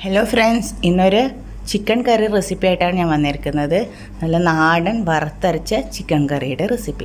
hello friends ഇന്നൊരു chicken curry recipe ആയിട്ടാണ് ഞാൻ വന്നിരിക്കുന്നത് നല്ല നാടൻ വറുത്തരച്ച ചിക്കൻ കറിയുടെ റെസിപ്പി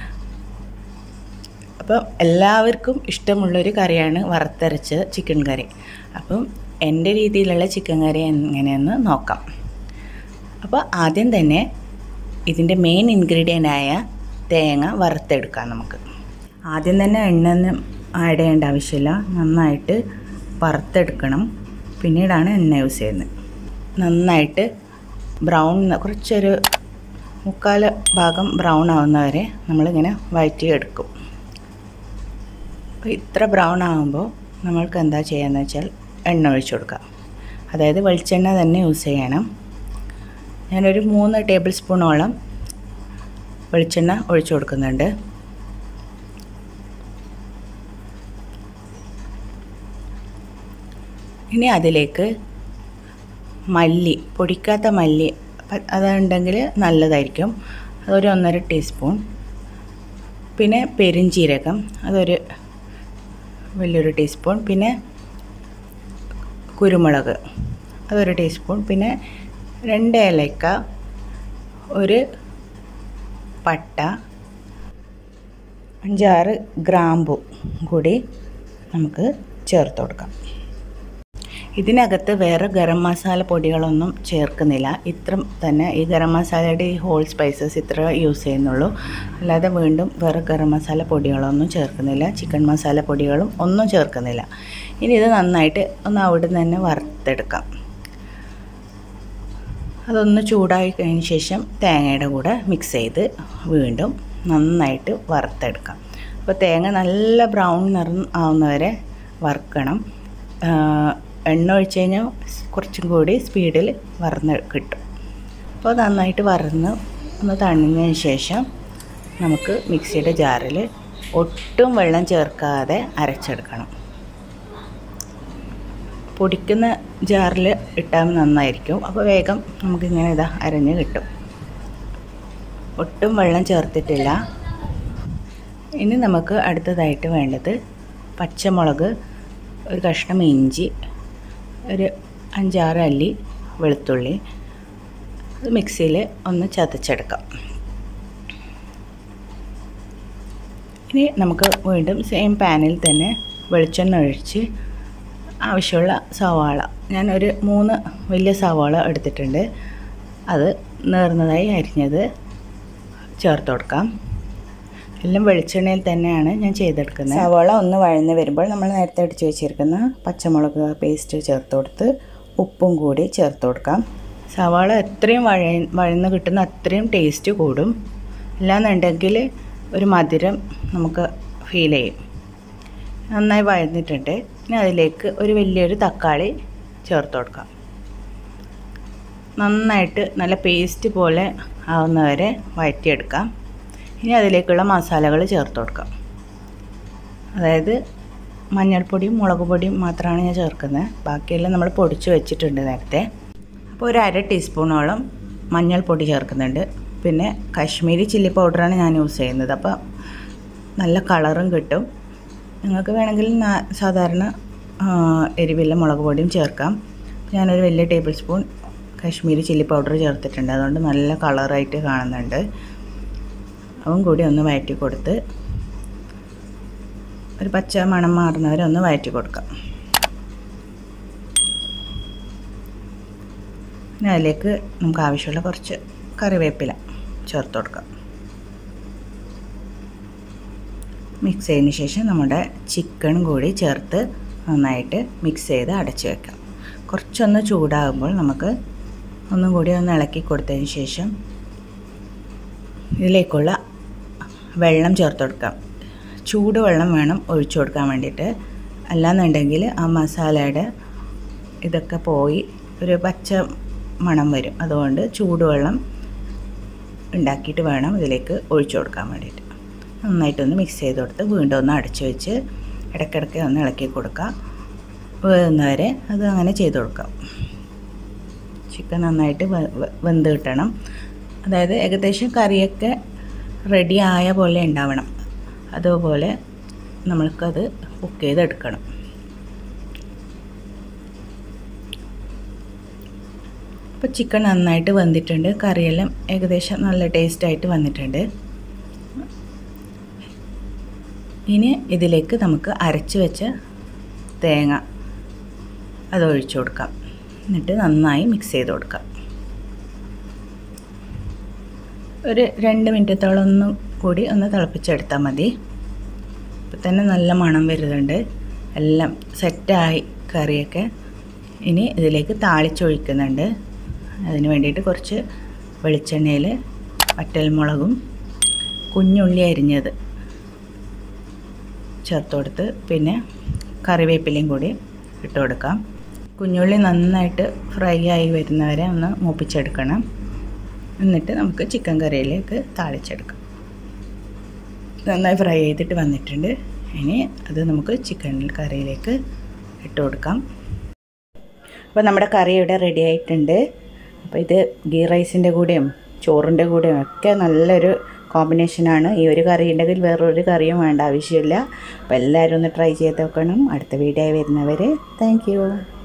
അപ്പം എല്ലാവർക്കും ഇഷ്ടമുള്ളൊരു കറിയാണ് വറുത്തരച്ച ചിക്കൻ കറി അപ്പം എൻ്റെ രീതിയിലുള്ള ചിക്കൻ കറി എങ്ങനെയെന്ന് നോക്കാം അപ്പോൾ ആദ്യം തന്നെ ഇതിൻ്റെ മെയിൻ ഇൻഗ്രീഡിയൻ്റ് ആയ തേങ്ങ വറുത്തെടുക്കാം നമുക്ക് ആദ്യം തന്നെ എണ്ണ ഒന്നും ആഡ് ചെയ്യേണ്ട ആവശ്യമില്ല നന്നായിട്ട് വറുത്തെടുക്കണം പിന്നീടാണ് എണ്ണ യൂസ് ചെയ്യുന്നത് നന്നായിട്ട് ബ്രൗൺ കുറച്ചൊരു മുക്കാൽ ഭാഗം ബ്രൗൺ ആവുന്നവരെ നമ്മളിങ്ങനെ വഴറ്റിയെടുക്കും അപ്പോൾ ഇത്ര ബ്രൗൺ ആകുമ്പോൾ നമ്മൾക്ക് എന്താ ചെയ്യുകയെന്ന് വെച്ചാൽ എണ്ണ ഒഴിച്ചു കൊടുക്കാം അതായത് വെളിച്ചെണ്ണ തന്നെ യൂസ് ചെയ്യണം ഞാനൊരു മൂന്ന് ടേബിൾ സ്പൂണോളം വെളിച്ചെണ്ണ ഒഴിച്ചു കൊടുക്കുന്നുണ്ട് ഇനി അതിലേക്ക് മല്ലി പൊടിക്കാത്ത മല്ലി അതുണ്ടെങ്കിൽ നല്ലതായിരിക്കും അതൊരു ഒന്നര ടീസ്പൂൺ പിന്നെ പെരിഞ്ചീരകം അതൊരു വലിയൊരു ടീസ്പൂൺ പിന്നെ കുരുമുളക് അതൊരു ടീസ്പൂൺ പിന്നെ രണ്ട് ഏലക്ക ഒരു പട്ട അഞ്ചാറ് ഗ്രാമ്പു കൂടി നമുക്ക് ചേർത്ത് കൊടുക്കാം ഇതിനകത്ത് വേറെ ഗരം മസാല പൊടികളൊന്നും ചേർക്കുന്നില്ല ഇത്ര തന്നെ ഈ ഗരം മസാലയുടെ ഈ ഹോൾ സ്പൈസസ് ഇത്ര യൂസ് ചെയ്യുന്നുള്ളൂ അല്ലാതെ വീണ്ടും വേറെ ഗരം മസാല പൊടികളൊന്നും ചേർക്കുന്നില്ല ചിക്കൻ മസാല പൊടികളും ഒന്നും ചേർക്കുന്നില്ല ഇനി ഇത് നന്നായിട്ട് ഒന്ന് അവിടെ നിന്ന് തന്നെ വറുത്തെടുക്കാം അതൊന്ന് ചൂടായി കഴിഞ്ഞ ശേഷം തേങ്ങയുടെ കൂടെ മിക്സ് ചെയ്ത് വീണ്ടും നന്നായിട്ട് വറുത്തെടുക്കാം അപ്പോൾ തേങ്ങ നല്ല ബ്രൗൺ നിറം ആവുന്നവരെ വറുക്കണം എണ്ണ ഒഴിച്ച് കഴിഞ്ഞാൽ കുറച്ചും കൂടി സ്പീഡിൽ വറന്ന് കിട്ടും അപ്പോൾ നന്നായിട്ട് വറന്ന് ഒന്ന് തണിഞ്ഞതിന് ശേഷം നമുക്ക് മിക്സിയുടെ ജാറിൽ ഒട്ടും വെള്ളം ചേർക്കാതെ അരച്ചെടുക്കണം പൊടിക്കുന്ന ജാറിൽ ഇട്ടാൽ നന്നായിരിക്കും അപ്പോൾ വേഗം നമുക്കിങ്ങനെ ഇതാ അരഞ്ഞ് കിട്ടും ഒട്ടും വെള്ളം ചേർത്തിട്ടില്ല ഇനി നമുക്ക് അടുത്തതായിട്ട് വേണ്ടത് പച്ചമുളക് ഒരു കഷ്ണം ഇഞ്ചി ഒരു അഞ്ചാറ് അല്ലി വെളുത്തുള്ളി അത് മിക്സിയിൽ ഒന്ന് ചതച്ചെടുക്കാം ഇനി നമുക്ക് വീണ്ടും സെയിം പാനിൽ തന്നെ വെളിച്ചെണ്ണ ഒഴിച്ച് ആവശ്യമുള്ള സവാള ഞാൻ ഒരു മൂന്ന് വലിയ സവാള എടുത്തിട്ടുണ്ട് അത് നേർന്നതായി അരിഞ്ഞത് ചേർത്ത് കൊടുക്കാം എല്ലാം വെളിച്ചെണ്ണയിൽ തന്നെയാണ് ഞാൻ ചെയ്തെടുക്കുന്നത് സവാള ഒന്ന് വഴന്ന് വരുമ്പോൾ നമ്മൾ നേരത്തെ അടിച്ച് വെച്ചിരിക്കുന്ന പച്ചമുളക് പേസ്റ്റ് ചേർത്ത് കൊടുത്ത് ഉപ്പും കൂടി ചേർത്ത് കൊടുക്കാം സവാള എത്രയും വഴ വഴന്ന് കിട്ടുന്ന അത്രയും ടേസ്റ്റ് കൂടും അല്ലാന്നുണ്ടെങ്കിൽ ഒരു മധുരം നമുക്ക് ഫീൽ ചെയ്യും നന്നായി വഴന്നിട്ടുണ്ട് ഇനി അതിലേക്ക് ഒരു വലിയൊരു തക്കാളി ചേർത്ത് കൊടുക്കാം നന്നായിട്ട് നല്ല പേസ്റ്റ് പോലെ ആവുന്നവരെ വഴറ്റിയെടുക്കാം ഇനി അതിലേക്കുള്ള മസാലകൾ ചേർത്ത് കൊടുക്കാം അതായത് മഞ്ഞൾപ്പൊടിയും മുളക് പൊടിയും മാത്രമാണ് ഞാൻ ചേർക്കുന്നത് ബാക്കിയെല്ലാം നമ്മൾ പൊടിച്ച് വെച്ചിട്ടുണ്ട് നേരത്തെ അപ്പോൾ ഒരു അര ടീസ്പൂണോളം മഞ്ഞൾപ്പൊടി ചേർക്കുന്നുണ്ട് പിന്നെ കാശ്മീരി ചില്ലി പൗഡറാണ് ഞാൻ യൂസ് ചെയ്യുന്നത് അപ്പോൾ നല്ല കളറും കിട്ടും നിങ്ങൾക്ക് വേണമെങ്കിൽ സാധാരണ എരിവില്ല മുളക് പൊടിയും ചേർക്കാം ഞാനൊരു വലിയ tablespoon Kashmiri chilli powder ചേർത്തിട്ടുണ്ട് അതുകൊണ്ട് നല്ല കളറായിട്ട് കാണുന്നുണ്ട് അതും കൂടി ഒന്ന് വഴറ്റി കൊടുത്ത് ഒരു പച്ച മണം മാറുന്നവരെ ഒന്ന് വഴറ്റി കൊടുക്കാം പിന്നെ അതിലേക്ക് നമുക്ക് ആവശ്യമുള്ള കുറച്ച് കറിവേപ്പില ചേർത്ത് കൊടുക്കാം മിക്സ് ചെയ്തതിന് ശേഷം നമ്മുടെ ചിക്കൻ കൂടി ചേർത്ത് നന്നായിട്ട് മിക്സ് ചെയ്ത് അടച്ചു വെക്കാം കുറച്ചൊന്ന് ചൂടാകുമ്പോൾ നമുക്ക് ഒന്നും കൂടി ഒന്ന് ഇളക്കി കൊടുത്തതിന് ശേഷം ഇതിലേക്കുള്ള വെള്ളം ചേർത്ത് കൊടുക്കാം ചൂടുവെള്ളം വേണം ഒഴിച്ചു കൊടുക്കാൻ വേണ്ടിയിട്ട് അല്ലാന്നുണ്ടെങ്കിൽ ആ മസാലയുടെ ഇതൊക്കെ പോയി ഒരു പച്ച മണം വരും അതുകൊണ്ട് ചൂടുവെള്ളം ഉണ്ടാക്കിയിട്ട് വേണം ഇതിലേക്ക് ഒഴിച്ചു കൊടുക്കാൻ വേണ്ടിയിട്ട് നന്നായിട്ടൊന്ന് മിക്സ് ചെയ്ത് കൊടുത്ത് വീണ്ടും ഒന്ന് അടച്ചു വെച്ച് ഇടയ്ക്കിടയ്ക്ക് ഒന്ന് ഇളക്കി കൊടുക്കാം വേകുന്നവരെ അത് അങ്ങനെ ചെയ്ത് കൊടുക്കാം ചിക്കൻ നന്നായിട്ട് വെന്ത് കിട്ടണം അതായത് ഏകദേശം കറിയൊക്കെ റെഡി ആയ പോലെ ഉണ്ടാവണം അതുപോലെ നമ്മൾക്കത് കുക്ക് ചെയ്തെടുക്കണം അപ്പോൾ ചിക്കൻ നന്നായിട്ട് വെന്തിട്ടുണ്ട് കറിയെല്ലാം ഏകദേശം നല്ല ടേസ്റ്റായിട്ട് വന്നിട്ടുണ്ട് ഇനി ഇതിലേക്ക് നമുക്ക് അരച്ച് വെച്ച തേങ്ങ അത് ഒഴിച്ചു കൊടുക്കാം എന്നിട്ട് നന്നായി മിക്സ് ചെയ്ത് കൊടുക്കാം ഒരു രണ്ട് മിനിറ്റത്തോളം ഒന്നും കൂടി ഒന്ന് തിളപ്പിച്ചെടുത്താൽ മതി ഇപ്പം തന്നെ നല്ല മണം വരുന്നുണ്ട് എല്ലാം സെറ്റായി കറിയൊക്കെ ഇനി ഇതിലേക്ക് താളിച്ചൊഴിക്കുന്നുണ്ട് അതിന് വേണ്ടിയിട്ട് കുറച്ച് വെളിച്ചെണ്ണയിൽ വറ്റൽമുളകും കുഞ്ഞുള്ളി അരിഞ്ഞത് ചേർത്ത് കൊടുത്ത് പിന്നെ കറിവേപ്പിലയും കൂടി ഇട്ട് കൊടുക്കാം കുഞ്ഞുള്ളി നന്നായിട്ട് ഫ്രൈ ആയി വരുന്നവരെ ഒന്ന് മൂപ്പിച്ചെടുക്കണം എന്നിട്ട് നമുക്ക് ചിക്കൻ കറിയിലേക്ക് താളിച്ചെടുക്കാം നന്നായി ഫ്രൈ ചെയ്തിട്ട് വന്നിട്ടുണ്ട് ഇനി അത് നമുക്ക് ചിക്കൻ കറിയിലേക്ക് ഇട്ട് കൊടുക്കാം അപ്പോൾ നമ്മുടെ കറി ഇവിടെ റെഡി ആയിട്ടുണ്ട് അപ്പോൾ ഇത് ഗീ റൈസിൻ്റെ കൂടെയും ചോറിൻ്റെ കൂടെയും ഒക്കെ നല്ലൊരു കോമ്പിനേഷനാണ് ഈ ഒരു കറി ഉണ്ടെങ്കിൽ വേറൊരു കറിയും വേണ്ട ആവശ്യമില്ല അപ്പോൾ എല്ലാവരും ഒന്ന് ട്രൈ ചെയ്ത് നോക്കണം അടുത്ത വീഡിയോ വരുന്നവരെ താങ്ക്